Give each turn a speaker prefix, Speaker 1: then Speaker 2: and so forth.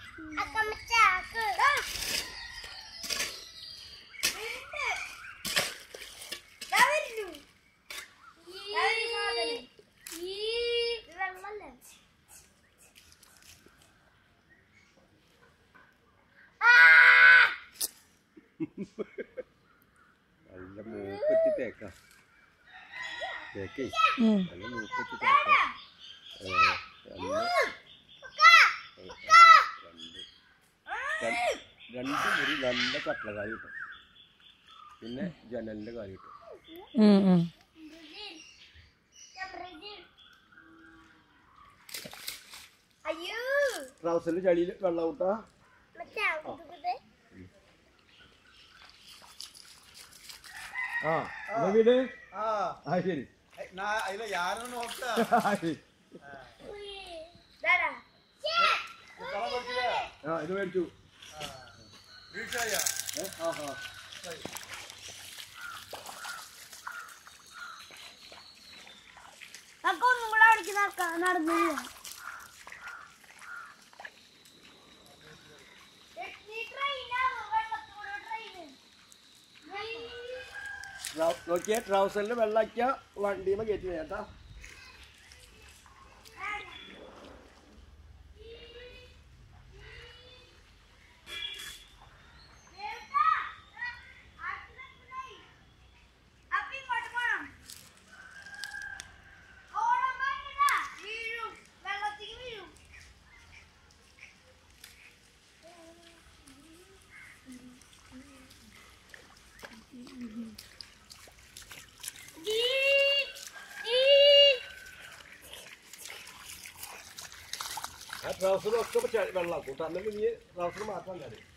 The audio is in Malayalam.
Speaker 1: നല്ല മൂക്കെത്തി തേക്കാം തേക്കേ
Speaker 2: ഉം.
Speaker 1: നല്ല മൂക്കെത്തി തേക്കാം ഏ, ഒന്ന്, ഏ, രണ്ട് രണ്ട് രണ്ട് മുറി നല്ല കട്ടളക്കാരി കിട്ടും പിന്നെ ജനലിന്റെ കാര്യം കിട്ടും
Speaker 2: ഉം, ഉം.
Speaker 3: അയ്യോ
Speaker 1: ട്രൗസറിൽ ചളിയിൽ വെള്ളം കൂട്ടാ
Speaker 3: മറ്റേ അവിടെ
Speaker 1: ആ എന്നാ വീട്
Speaker 4: ആ
Speaker 1: ആ ശരി
Speaker 4: ഏ, നാ- അതില ഞാനൊന്ന് നോക്കാം
Speaker 1: ആ, ശരി.
Speaker 3: ദാടാ
Speaker 1: ആ ഇത് മേടിച്ചു
Speaker 4: വീഴ്ചയാ
Speaker 1: ഏ, ആ ആ
Speaker 3: നമുക്ക് ഒന്നും കൂടെ അവിടേക്ക് നടക്കാം നടന്നു
Speaker 1: ട്രൗ- നോക്കിയേ ട്രൗസറിൽ വെള്ളാക്കിയ വണ്ടിയുമ്പോ കയറ്റി നേട്ടാ
Speaker 3: വെള്ളത്തിൽ വീഴും
Speaker 1: ആ ട്രൗസർ ഒക്കെ വെള്ളാക്കും കാരണം ഇനി ട്രൗസർ മാറ്റാൻ കാര്യം